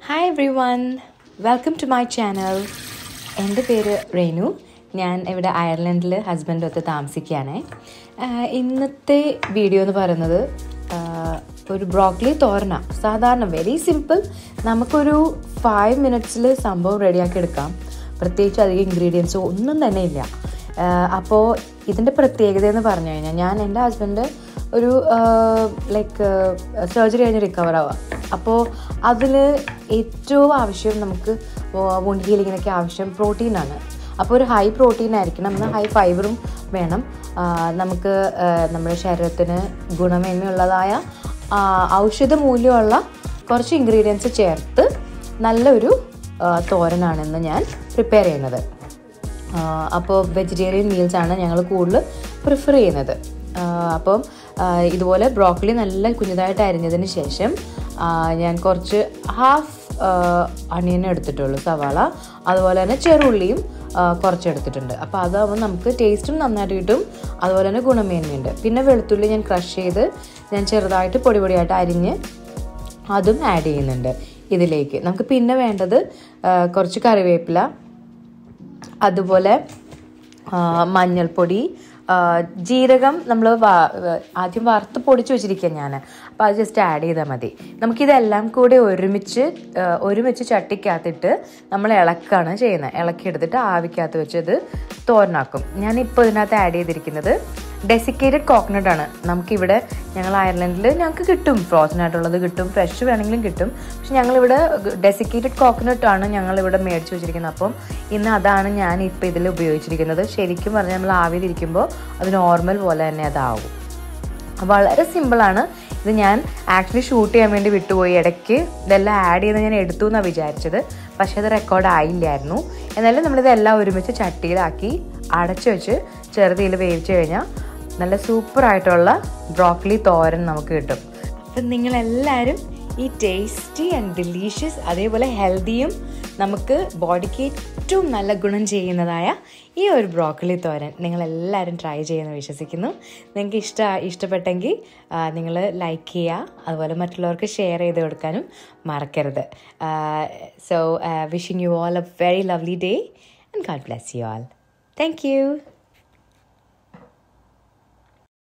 hi everyone welcome to my channel എൻ്റെ പേര് റേനു ഞാൻ ഇവിടെ അയർലൻഡിൽ ഹസ്ബൻഡ് ഒത്ത് താമസിക്കുകയാണ് ആഹ് ഇന്നത്തെ വീഡിയോ എന്ന് പറയുന്നത് ആഹ് ഒരു ബ്രോക്കളി തോരന സാധാരണ വെരി സിമ്പിൾ നമുക്കൊരു ഫൈവ് മിനിറ്റ്സിൽ സംഭവം റെഡിയാക്കി എടുക്കാം പ്രത്യേകിച്ച് അധികം ഇൻഗ്രീഡിയൻസ് ഒന്നും തന്നെ ഇല്ല അപ്പോൾ ഇതിൻ്റെ പ്രത്യേകത എന്ന് പറഞ്ഞു കഴിഞ്ഞാൽ ഞാൻ എൻ്റെ ഹസ്ബൻഡ് ഒരു ലൈക്ക് സർജറി കഴിഞ്ഞ് റിക്കവർ ആവുക അപ്പോൾ അതിൽ ഏറ്റവും ആവശ്യം നമുക്ക് വുണ്ട് ഹീലിങ്ങിനൊക്കെ ആവശ്യം പ്രോട്ടീനാണ് അപ്പോൾ ഒരു ഹൈ പ്രോട്ടീൻ ആയിരിക്കണം എന്നാൽ ഹൈ ഫൈബറും വേണം ആ, നമുക്ക് ആ, നമ്മുടെ ശരീരത്തിന് ഗുണമേന്മയുള്ളതായ ആ, ഔഷധ മൂല്യമുള്ള കുറച്ച് ഇൻഗ്രീഡിയൻസ് ചേർത്ത് നല്ലൊരു ആ, തോരനാണെന്ന് ഞാൻ പ്രിപ്പയർ ചെയ്യുന്നത് അപ്പോൾ വെജിറ്റേറിയൻ മീൽസ് ആണ് ഞങ്ങൾ കൂടുതൽ പ്രിഫർ ചെയ്യുന്നത് ആ, അപ്പം ആ, ഇതുപോലെ ബ്രോക്കലി നല്ല കുഞ്ഞതായിട്ട് അരിഞ്ഞതിന് ശേഷം ആ, ഞാൻ കുറച്ച് ഹാഫ് അണിയൻ എടുത്തിട്ടുള്ളൂ സവാള അതുപോലെ തന്നെ ചെറുള്ളിയും ആ, കുറച്ച് എടുത്തിട്ടുണ്ട് അപ്പോൾ അതാകുമ്പോൾ നമുക്ക് ടേസ്റ്റും നന്നായിട്ട് കിട്ടും അതുപോലെ തന്നെ ഗുണമേന്മയുണ്ട് പിന്നെ വെളുത്തുള്ളി ഞാൻ ക്രഷ് ചെയ്ത് ഞാൻ ചെറുതായിട്ട് പൊടി പൊടിയായിട്ട് അരിഞ്ഞ് അതും ആഡ് ചെയ്യുന്നുണ്ട് ഇതിലേക്ക് നമുക്ക് പിന്നെ വേണ്ടത് ആ, കുറച്ച് കറിവേപ്പില അതുപോലെ ആ, മഞ്ഞൾപ്പൊടി ആ, ജീരകം നമ്മൾ ആദ്യം വറുത്ത് പൊടിച്ച് വെച്ചിരിക്കുക ഞാൻ അപ്പോൾ അത് ജസ്റ്റ് ആഡ് ചെയ്താൽ മതി നമുക്കിതെല്ലാം കൂടി ഒരുമിച്ച് ആ, ഒരുമിച്ച് ചട്ടിക്കകത്തിട്ട് നമ്മൾ ഇളക്കാണ് ചെയ്യുന്നത് ഇളക്കിയെടുത്തിട്ട് ആവിക്കകത്ത് വെച്ചത് തോരനാക്കും ഞാനിപ്പോൾ ഇതിനകത്ത് ആഡ് ചെയ്തിരിക്കുന്നത് ഡെസിക്കേറ്റഡ് കോക്കനട്ട് ആണ് നമുക്കിവിടെ ഞങ്ങൾ അയർലൻഡിൽ ഞങ്ങൾക്ക് കിട്ടും ഫ്രോസൺ ആയിട്ടുള്ളത് കിട്ടും ഫ്രഷ് വേണമെങ്കിലും കിട്ടും പക്ഷെ ഞങ്ങളിവിടെ ഡെസിക്കേറ്റഡ് കോക്കനട്ട് ആണ് ഞങ്ങളിവിടെ മേടിച്ച് വെച്ചിരിക്കുന്നത് അപ്പം ഇന്ന് അതാണ് ഞാൻ ഇപ്പോൾ ഇതിൽ ഉപയോഗിച്ചിരിക്കുന്നത് ശരിക്കും പറഞ്ഞാൽ നമ്മൾ ആവിയിലിരിക്കുമ്പോൾ അത് നോർമൽ പോലെ തന്നെ അതാവും വളരെ സിമ്പിളാണ് ഇത് ഞാൻ ആക്ച്വലി ഷൂട്ട് ചെയ്യാൻ വേണ്ടി വിട്ടുപോയി ഇടയ്ക്ക് ഇതെല്ലാം ആഡ് ചെയ്ത് ഞാൻ എടുത്തു എന്നാണ് വിചാരിച്ചത് പക്ഷേ അത് റെക്കോർഡ് ആയില്ലായിരുന്നു എന്നാലും നമ്മളിതെല്ലാം ഒരുമിച്ച് ചട്ടിയിലാക്കി അടച്ചു വെച്ച് ചെറുതീയിൽ വേവിച്ച് കഴിഞ്ഞാൽ നല്ല സൂപ്പറായിട്ടുള്ള ബ്രോക്കലി തോരൻ നമുക്ക് കിട്ടും അപ്പം നിങ്ങളെല്ലാവരും ഈ ടേസ്റ്റി ആൻഡ് ഡിലീഷ്യസ് അതേപോലെ ഹെൽത്തിയും നമുക്ക് ബോഡിക്ക് ഏറ്റവും നല്ല ഗുണം ചെയ്യുന്നതായ ഈ ഒരു ബ്രോക്കലി തോരൻ നിങ്ങളെല്ലാവരും ട്രൈ ചെയ്യുമെന്ന് വിശ്വസിക്കുന്നു നിങ്ങൾക്ക് ഇഷ്ട ഇഷ്ടപ്പെട്ടെങ്കിൽ നിങ്ങൾ ലൈക്ക് ചെയ്യുക അതുപോലെ മറ്റുള്ളവർക്ക് ഷെയർ ചെയ്ത് കൊടുക്കാനും മറക്കരുത് so wishing you all a very lovely day and God bless you all thank U